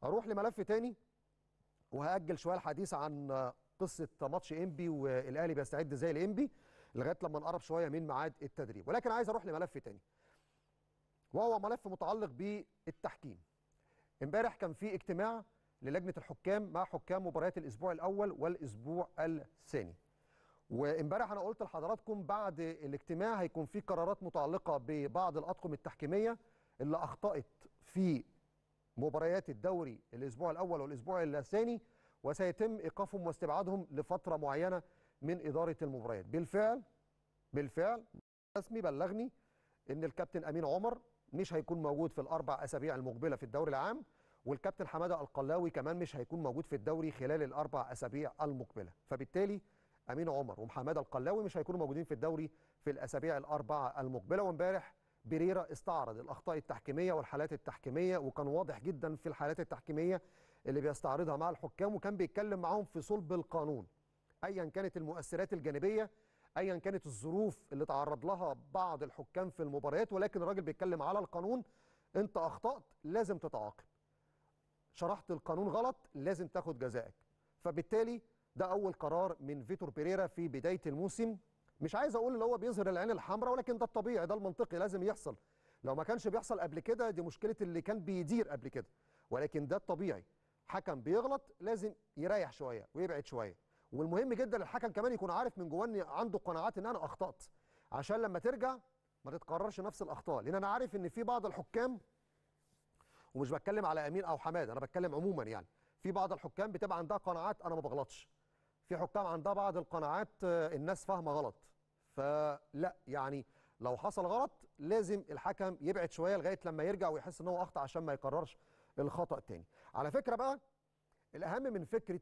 هروح لملف تاني وهاجل شويه الحديث عن قصه ماتش انبي والاهلي بيستعد زي الانبي لغايه لما نقرب شويه من ميعاد التدريب ولكن عايز اروح لملف تاني وهو ملف متعلق بالتحكيم امبارح كان في اجتماع للجنه الحكام مع حكام مباريات الاسبوع الاول والاسبوع الثاني وامبارح انا قلت لحضراتكم بعد الاجتماع هيكون في قرارات متعلقه ببعض الاطقم التحكيميه اللي اخطات في مباريات الدوري الاسبوع الاول والاسبوع الثاني وسيتم ايقافهم واستبعادهم لفتره معينه من اداره المباريات بالفعل بالفعل رسمي بلغني ان الكابتن امين عمر مش هيكون موجود في الاربع اسابيع المقبله في الدوري العام والكابتن حماده القلاوي كمان مش هيكون موجود في الدوري خلال الاربع اسابيع المقبله فبالتالي امين عمر ومحمد القلاوي مش هيكونوا موجودين في الدوري في الاسابيع الاربعه المقبله وامبارح بريرا استعرض الاخطاء التحكيميه والحالات التحكيميه وكان واضح جدا في الحالات التحكيميه اللي بيستعرضها مع الحكام وكان بيتكلم معاهم في صلب القانون ايا كانت المؤثرات الجانبيه ايا كانت الظروف اللي تعرض لها بعض الحكام في المباريات ولكن الراجل بيتكلم على القانون انت اخطات لازم تتعاقب شرحت القانون غلط لازم تاخد جزائك فبالتالي ده اول قرار من فيتور بيريرا في بدايه الموسم مش عايز اقول اللي هو بيظهر العين الحمراء ولكن ده الطبيعي ده المنطقي لازم يحصل لو ما كانش بيحصل قبل كده دي مشكله اللي كان بيدير قبل كده ولكن ده الطبيعي حكم بيغلط لازم يريح شويه ويبعد شويه والمهم جدا الحكم كمان يكون عارف من جواه ان عنده قناعات ان انا اخطات عشان لما ترجع ما تتكررش نفس الاخطاء لان انا عارف ان في بعض الحكام ومش بتكلم على امين او حماد انا بتكلم عموما يعني في بعض الحكام بتبقى عندها قناعات انا ما بغلطش في حكام عندها بعض القناعات الناس فاهمه غلط فلا يعني لو حصل غلط لازم الحكم يبعد شويه لغايه لما يرجع ويحس ان هو اخطا عشان ما يكررش الخطا تاني على فكره بقى الاهم من فكره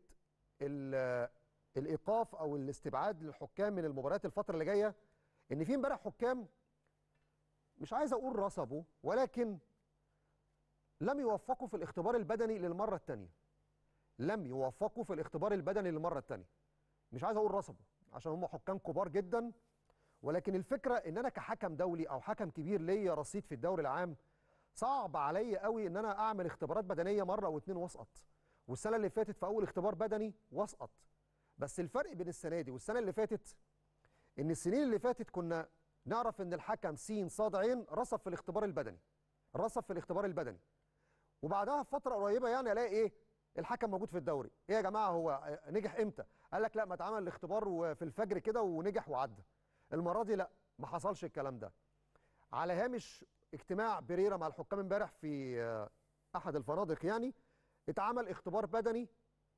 الايقاف او الاستبعاد للحكام من المباريات الفتره اللي جايه ان في امبارح حكام مش عايز اقول رصبوا ولكن لم يوفقوا في الاختبار البدني للمره الثانيه لم يوفقوا في الاختبار البدني للمره الثانيه مش عايز اقول رصبوا عشان هم حكام كبار جدا ولكن الفكره ان انا كحكم دولي او حكم كبير ليا رصيد في الدوري العام صعب عليا قوي ان انا اعمل اختبارات بدنيه مره او اتنين واسقط والسنه اللي فاتت في اول اختبار بدني واسقط بس الفرق بين السنه دي والسنه اللي فاتت ان السنين اللي فاتت كنا نعرف ان الحكم س صاد عين رصب في الاختبار البدني رصب في الاختبار البدني وبعدها في فتره قريبه يعني الاقي ايه الحكم موجود في الدوري ايه يا جماعه هو نجح امتى قال لك لا ما اتعمل الاختبار في الفجر كده ونجح وعدى المره دي لا ما حصلش الكلام ده على هامش اجتماع بريرا مع الحكام امبارح في احد الفنادق يعني اتعمل اختبار بدني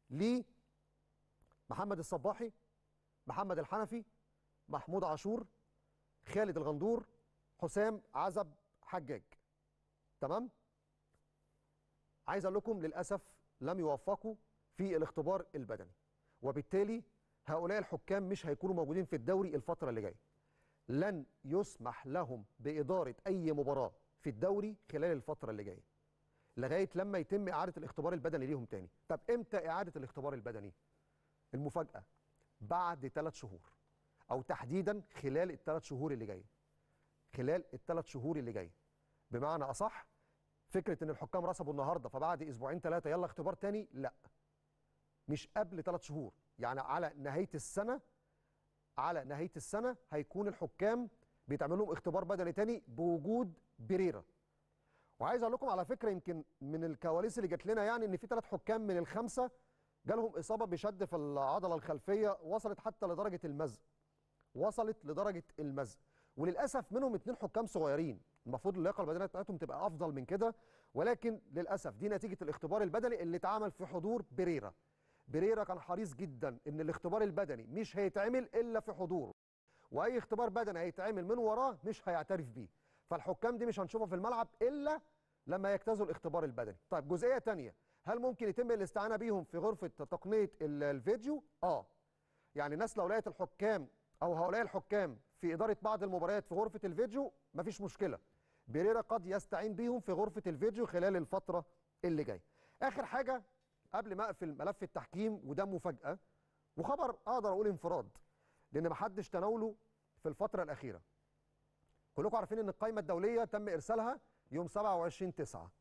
لمحمد الصباحي محمد الحنفي محمود عاشور خالد الغندور حسام عزب حجاج تمام عايز اقول لكم للاسف لم يوفقوا في الاختبار البدني وبالتالي هؤلاء الحكام مش هيكونوا موجودين في الدوري الفتره اللي جايه لن يسمح لهم باداره اي مباراه في الدوري خلال الفتره اللي جايه لغايه لما يتم اعاده الاختبار البدني ليهم تاني طب امتى اعاده الاختبار البدني المفاجاه بعد ثلاث شهور او تحديدا خلال الثلاث شهور اللي جايه خلال الثلاث شهور اللي جايه بمعنى اصح فكره ان الحكام رسبوا النهارده فبعد اسبوعين ثلاثه يلا اختبار تاني لا مش قبل ثلاث شهور يعني على نهايه السنه على نهايه السنه هيكون الحكام بيتعمل لهم اختبار بدني تاني بوجود بريرا وعايز اقول لكم على فكره يمكن من الكواليس اللي جات لنا يعني ان في ثلاث حكام من الخمسه جالهم اصابه بشد في العضله الخلفيه وصلت حتى لدرجه المزق وصلت لدرجه المزق وللاسف منهم اثنين حكام صغيرين المفروض اللياقه البدنيه بتاعتهم تبقى افضل من كده ولكن للاسف دي نتيجه الاختبار البدني اللي اتعمل في حضور بريرا بريرا كان حريص جدا ان الاختبار البدني مش هيتعمل الا في حضوره واي اختبار بدني هيتعمل من وراه مش هيعترف بيه فالحكام دي مش هنشوفها في الملعب الا لما يجتازوا الاختبار البدني طيب جزئيه تانية هل ممكن يتم الاستعانه بيهم في غرفه تقنيه الفيديو اه يعني الناس لو لقيت الحكام او هؤلاء الحكام في اداره بعض المباريات في غرفه الفيديو مفيش مشكله بيريرا قد يستعين بيهم في غرفه الفيديو خلال الفتره اللي جايه اخر حاجه قبل ما اقفل ملف التحكيم وده مفاجاه وخبر اقدر اقول انفراد لان محدش تناوله في الفتره الاخيره كلكم عارفين ان القائمه الدوليه تم ارسالها يوم 27 9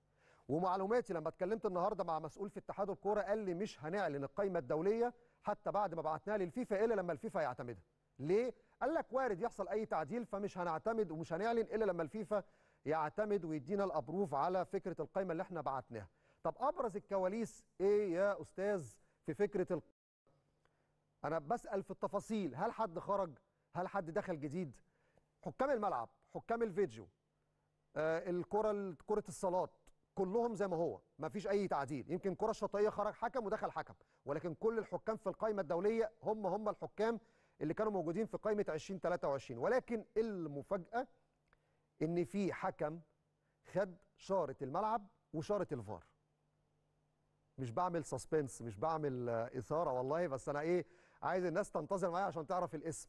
ومعلوماتي لما اتكلمت النهارده مع مسؤول في اتحاد الكوره قال لي مش هنعلن القائمه الدوليه حتى بعد ما بعتناها للفيفا الا لما الفيفا يعتمدها ليه قال لك وارد يحصل اي تعديل فمش هنعتمد ومش هنعلن الا لما الفيفا يعتمد ويدينا الابروف على فكره القائمه اللي احنا بعتناها طب ابرز الكواليس ايه يا استاذ في فكره ال... انا بسال في التفاصيل هل حد خرج هل حد دخل جديد حكام الملعب حكام الفيديو آه الكره كره الصالات كلهم زي ما هو ما فيش اي تعديل يمكن الكره الشاطئيه خرج حكم ودخل حكم ولكن كل الحكام في القائمه الدوليه هم هم الحكام اللي كانوا موجودين في قائمه 2023 ولكن المفاجاه ان في حكم خد شاره الملعب وشاره الفار مش بعمل سسبنس مش بعمل اثاره والله بس انا ايه عايز الناس تنتظر معايا عشان تعرف الاسم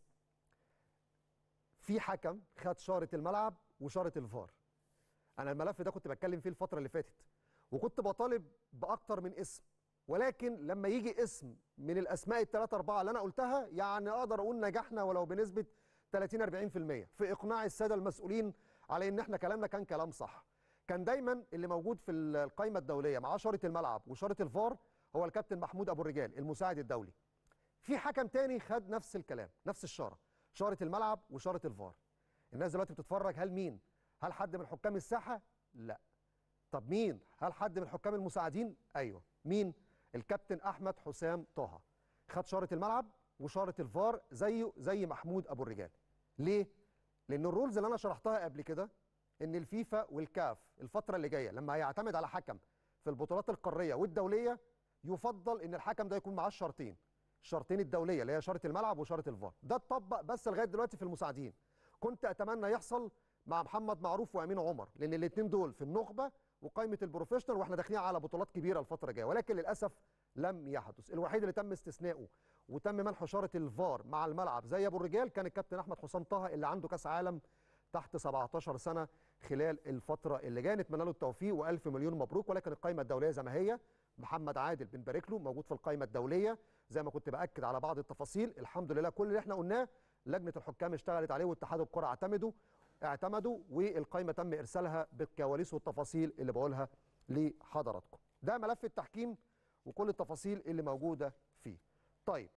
في حكم خد شاره الملعب وشاره الفار انا الملف ده كنت بتكلم فيه الفتره اللي فاتت وكنت بطالب باكتر من اسم ولكن لما يجي اسم من الاسماء الثلاثه اربعه اللي انا قلتها يعني اقدر اقول نجحنا ولو بنسبه 30 40% في اقناع الساده المسؤولين على ان احنا كلامنا كان كلام صح كان دايما اللي موجود في القائمه الدوليه مع شاره الملعب وشاره الفار هو الكابتن محمود ابو الرجال المساعد الدولي في حكم تاني خد نفس الكلام نفس الشاره شاره الملعب وشاره الفار الناس دلوقتي بتتفرج هل مين هل حد من حكام الساحه لا طب مين هل حد من الحكام المساعدين ايوه مين الكابتن احمد حسام طه خد شاره الملعب وشاره الفار زيه زي محمود ابو الرجال ليه لان الرولز اللي انا شرحتها قبل كده ان الفيفا والكاف الفتره اللي جايه لما هيعتمد على حكم في البطولات القاريه والدوليه يفضل ان الحكم ده يكون معاه الشرطين الشرطين الدوليه اللي هي شاره الملعب وشاره الفار ده اتطبق بس لغايه دلوقتي في المساعدين كنت اتمنى يحصل مع محمد معروف وامين عمر لان الاثنين دول في النخبه وقائمه البروفيشنال واحنا داخلين على بطولات كبيره الفتره الجايه ولكن للاسف لم يحدث الوحيد اللي تم استثنائه وتم منح اشاره الفار مع الملعب زي ابو الرجال كان الكابتن احمد حسام طه اللي عنده كاس عالم تحت 17 سنه خلال الفتره اللي جايه نتمنى له التوفيق والف مليون مبروك ولكن القائمه الدوليه زي ما هي محمد عادل بنبارك له موجود في القائمه الدوليه زي ما كنت باكد على بعض التفاصيل الحمد لله كل اللي احنا قلناه لجنه الحكام اشتغلت عليه واتحاد الكره اعتمدوا اعتمدوا والقائمه تم ارسالها بالكواليس والتفاصيل اللي بقولها لحضراتكم ده ملف التحكيم وكل التفاصيل اللي موجوده فيه طيب